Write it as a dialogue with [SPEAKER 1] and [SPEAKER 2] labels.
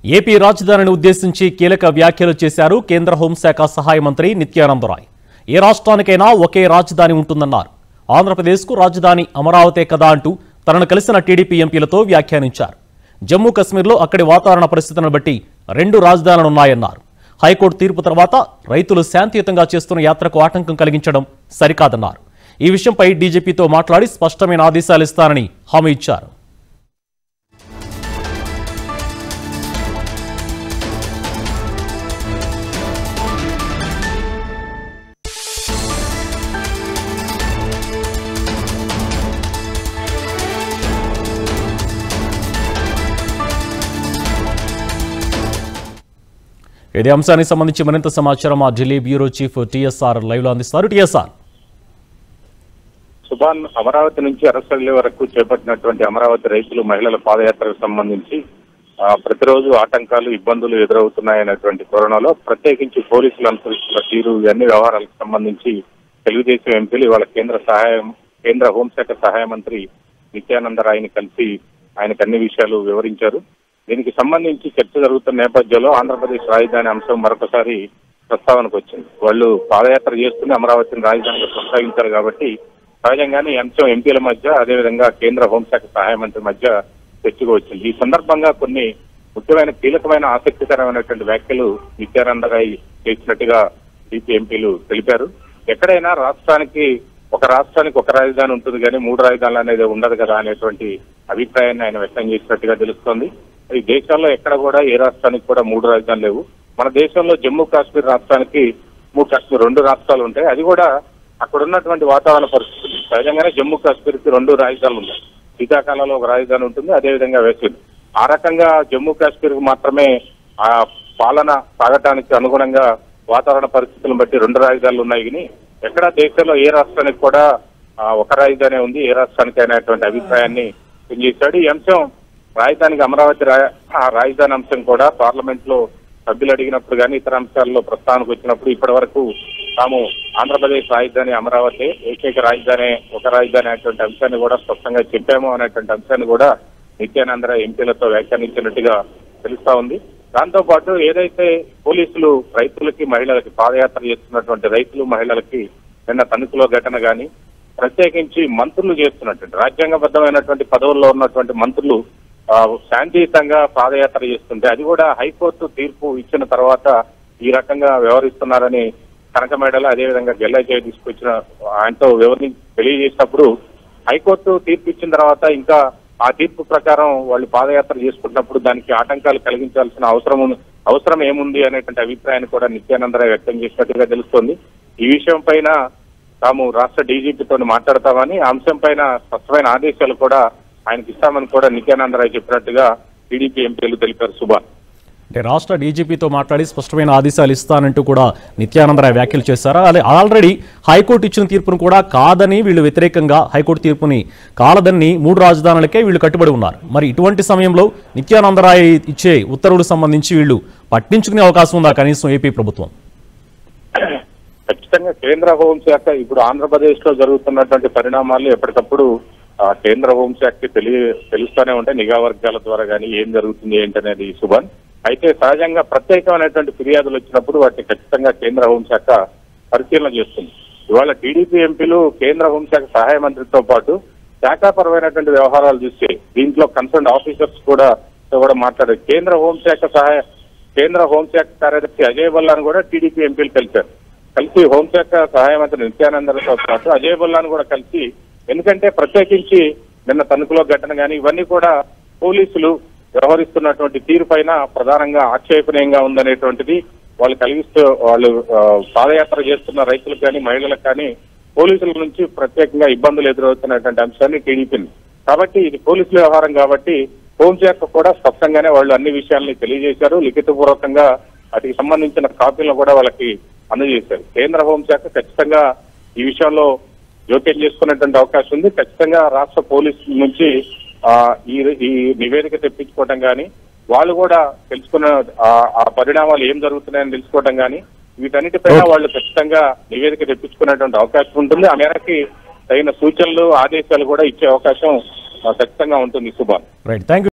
[SPEAKER 1] AP రాజధానిని ఉద్దేశించి కీలక వ్యాఖ్యలు చేశారు కేంద్ర హోంశాఖ సహాయ మంత్రి నిత్యానందరాయ్ ఏ రాష్ట్రానికైనా ఒకే రాజధాని ఉంటుందన్నారు ఆంధ్రప్రదేశ్కు రాజధాని అమరావతే కదా అంటూ తనను కలిసిన టీడీపీ ఎంపీలతో వ్యాఖ్యానించారు జమ్మూ కశ్మీర్లో అక్కడి వాతావరణ పరిస్థితులను బట్టి రెండు రాజధానులున్నాయన్నారు హైకోర్టు తీర్పు తర్వాత రైతులు శాంతియుతంగా చేస్తున్న యాత్రకు ఆటంకం కలిగించడం సరికాదన్నారు ఈ విషయంపై డీజీపీతో మాట్లాడి స్పష్టమైన ఆదేశాలు ఇస్తానని హామీ ఇచ్చారు ఇదే అంశానికి సంబంధించి మరింత సమాచారం మా Delhi bureau chief TSR live లో అందిస్తారు టీఎస్ఆర్
[SPEAKER 2] సుభాన్ అమరావతి నుంచి అరసల్లి వరకు చేపట్టినటువంటి అమరావతి రైతులు మహిళల పాదయాత్రకు సంబంధించి ఆ, ప్రతిరోజు ఆటంకాలు ఇబ్బందులు ఎదురవుతున్నాయనేటువంటి కరోనాలో ప్రత్యేకించి పోలీసులు అనుసరిస్తున్న తీరు ఇవన్నీ వ్యవహారాలకు సంబంధించి తెలుగుదేశం ఎంపీలు ఇవాళ కేంద్ర సహాయం కేంద్ర హోంశాఖ సహాయ మంత్రి నిత్యానంద రాయ్ని కలిసి ఆయనకు అన్ని విషయాలు వివరించారు దీనికి సంబంధించి చర్చ జరుగుతున్న నేపథ్యంలో ఆంధ్రప్రదేశ్ రాజధాని అంశం మరొకసారి ప్రస్తావనకు వచ్చింది వాళ్ళు పాదయాత్ర చేస్తూనే అమరావతిని రాజధానిగా కొనసాగించారు కాబట్టి సహజంగానే ఈ అంశం ఎంపీల మధ్య అదేవిధంగా కేంద్ర హోంశాఖ సహాయ మంత్రి మధ్య చర్చకు వచ్చింది ఈ సందర్భంగా కొన్ని ముఖ్యమైన కీలకమైన ఆసక్తికరమైనటువంటి వ్యాఖ్యలు నిత్యానంద రాయ్ చేసినట్టుగా డీపీ ఎంపీలు తెలిపారు ఎక్కడైనా రాష్ట్రానికి ఒక రాష్ట్రానికి ఒక రాజధాని ఉంటుంది కానీ మూడు రాజధానులు అనేది ఉండదు కదా అనేటువంటి అభిప్రాయాన్ని ఆయన వ్యక్తం చేసినట్టుగా తెలుస్తోంది ఈ దేశంలో ఎక్కడ కూడా ఏ రాష్ట్రానికి కూడా మూడు రాజధానులు లేవు మన దేశంలో జమ్మూ కాశ్మీర్ రాష్ట్రానికి జమ్మూ కాశ్మీర్ రెండు రాష్ట్రాలు ఉంటాయి అది కూడా అక్కడ ఉన్నటువంటి వాతావరణ పరిస్థితులు సహజంగానే జమ్మూ కాశ్మీర్ కి రెండు రాజధానులు ఉన్నాయి శీతాకాలంలో ఒక రాజధాని ఉంటుంది అదేవిధంగా వేసవి ఆ రకంగా జమ్మూ కాశ్మీర్ కు మాత్రమే ఆ పాలన సాగటానికి అనుగుణంగా వాతావరణ పరిస్థితులను బట్టి రెండు రాజధానులు ఉన్నాయి కానీ ఎక్కడ దేశంలో ఏ రాష్ట్రానికి కూడా ఆ, ఒక రాజధాని ఉంది ఏ రాష్ట్రానికి అనేటువంటి అభిప్రాయాన్ని చేశాడు ఈ అంశం రాజధానికి అమరావతి రా- ఆ రాజధాని అంశం కూడా పార్లమెంట్ లో సభ్యులు అడిగినప్పుడు కానీ ఇతర అంశాల్లో ప్రస్తావనకు వచ్చినప్పుడు ఇప్పటి వరకు తాము ఆంధ్రప్రదేశ్ రాజధాని అమరావతి ఏకైక రాజధాని ఒక రాజధాని అనేటువంటి అంశాన్ని కూడా స్పష్టంగా చెప్పాము అనేటువంటి అంశాన్ని కూడా నిత్యానందర ఎంపీలతో వ్యాఖ్యానించినట్టుగా తెలుస్తా ఉంది దాంతో పాటు ఏదైతే పోలీసులు రైతులకి మహిళలకి పాదయాత్ర చేస్తున్నటువంటి రైతులు మహిళలకి నిన్న తణుకులో ఘటన గాని ప్రత్యేకించి మంత్రులు చేస్తున్నటువంటి రాజ్యాంగబద్ధమైనటువంటి పదవుల్లో ఉన్నటువంటి మంత్రులు ఆ, శాంతియుతంగా పాదయాత్ర చేస్తుంటే అది కూడా హైకోర్టు తీర్పు ఇచ్చిన తర్వాత ఈ రకంగా వ్యవహరిస్తున్నారని కనకమేడల అదేవిధంగా గెల్లయ్య తీసుకొచ్చిన ఆయనతో వివరణ తెలియజేసినప్పుడు హైకోర్టు తీర్పు ఇచ్చిన తర్వాత ఇంకా ఆ తీర్పు ప్రకారం వాళ్ళు పాదయాత్ర చేసుకుంటున్నప్పుడు దానికి ఆటంకాలు కలిగించాల్సిన అవసరం ఉంది- అవసరం ఏముంది అనేటువంటి అభిప్రాయాన్ని కూడా నిత్యానందరాయ్ వ్యక్తం చేసినట్టుగా తెలుస్తోంది ఈ విషయం పైన తాము రాష్ట్ర డీజీపీతో మాట్లాడతామని ఆ అంశం పైన స్పష్టమైన ఆదేశాలు కూడా ఆయనకి ఇస్తామని కూడా నిత్యానందరాయ్ చెప్పినట్టుగా టీడీపీ ఎంపీలు తెలిపారు సుభాన్
[SPEAKER 1] అంటే రాష్ట్ర డీజీపీతో మాట్లాడి స్పష్టమైన ఆదేశాలు ఇస్తానంటూ కూడా నిత్యానందరాయ్ వ్యాఖ్యలు చేశారా అదే ఆల్రెడీ హైకోర్టు ఇచ్చిన తీర్పును కూడా కాదని వీళ్ళు వ్యతిరేకంగా హైకోర్టు తీర్పుని కాలదని మూడు రాజధానులకే వీళ్ళు కట్టుబడి ఉన్నారు మరి ఇటువంటి సమయంలో నిత్యానందరాయ్ ఇచ్చే ఉత్తర్వులకు సంబంధించి వీళ్ళు పట్టించుకునే అవకాశం ఉందా కనీసం ఏపీ ప్రభుత్వం
[SPEAKER 2] ఖచ్చితంగా కేంద్ర హోంశాఖ ఇప్పుడు ఆంధ్రప్రదేశ్ లో జరుగుతున్నటువంటి పరిణామాలు ఎప్పటికప్పుడు ఆ, కేంద్ర హోంశాఖకి తెలియ తెలుస్తూనే ఉంటాయి నిఘా వర్గాల ద్వారా కానీ ఏం జరుగుతుంది ఏంటనేది సుభన్ అయితే సహజంగా ప్రత్యేకమైనటువంటి ఫిర్యాదులు వచ్చినప్పుడు వాటిని ఖచ్చితంగా కేంద్ర హోంశాఖ పరిశీలన చేస్తుంది ఇవాళ టీడీపీ ఎంపీలు కేంద్ర హోంశాఖ సహాయ మంత్రితో పాటు శాఖాపరమైనటువంటి వ్యవహారాలు చూస్తే దీంట్లో కన్సర్న్ ఆఫీసర్స్ కూడా తో కూడా మాట్లాడారు కేంద్ర హోంశాఖ సహాయ కేంద్ర హోంశాఖ కార్యదర్శి అజయ్ బల్లాను కూడా టీడీపీ ఎంపీలు కలిశారు కలిసి హోంశాఖ సహాయ మంత్రి నిత్యానందతో పాటు అజయ్ బల్లాను కూడా కలిసి ఎందుకంటే ప్రత్యేకించి నిన్న తణుకులో ఘటన కానీ ఇవన్నీ కూడా పోలీసులు వ్యవహరిస్తున్నటువంటి తీరు పైన ప్రధానంగా ఆక్షేపణీయంగా ఉందనేటువంటిది వాళ్ళు కలిగిస్తూ వాళ్ళు ఆ, పాదయాత్ర చేస్తున్న రైతులకు కానీ మహిళలకు కానీ పోలీసుల నుంచి ప్రత్యేకంగా ఇబ్బందులు ఎదురవుతున్నటువంటి అంశాన్ని టీడీపీని కాబట్టి ఇది పోలీసుల వ్యవహారం కాబట్టి హోంశాఖ కూడా స్పష్టంగానే వాళ్ళు అన్ని విషయాల్ని తెలియజేశారు లిఖితపూర్వకంగా వాటికి సంబంధించిన కాపీలను కూడా వాళ్ళకి అందజేశారు కేంద్ర హోంశాఖ ఖచ్చితంగా ఈ విషయంలో జోక్యం చేసుకునేటువంటి అవకాశం ఉంది ఖచ్చితంగా రాష్ట్ర పోలీసుల నుంచి ఆ, ఈ ఈ నివేదిక తెప్పించుకోవడం కానీ వాళ్ళు కూడా తెలుసుకున్న ఆ- ఆ పరిణామాలు ఏం జరుగుతున్నాయని తెలుసుకోవడం కానీ వీటన్నిటిపైన వాళ్ళు ఖచ్చితంగా నివేదిక తెప్పించుకునేటువంటి అవకాశం ఉంటుంది ఆ మేరకి తగిన సూచనలు ఆదేశాలు కూడా ఇచ్చే అవకాశం ఆ, ఖచ్చితంగా ఉంటుంది సుభాన్
[SPEAKER 1] రైట్ థ్యాంక్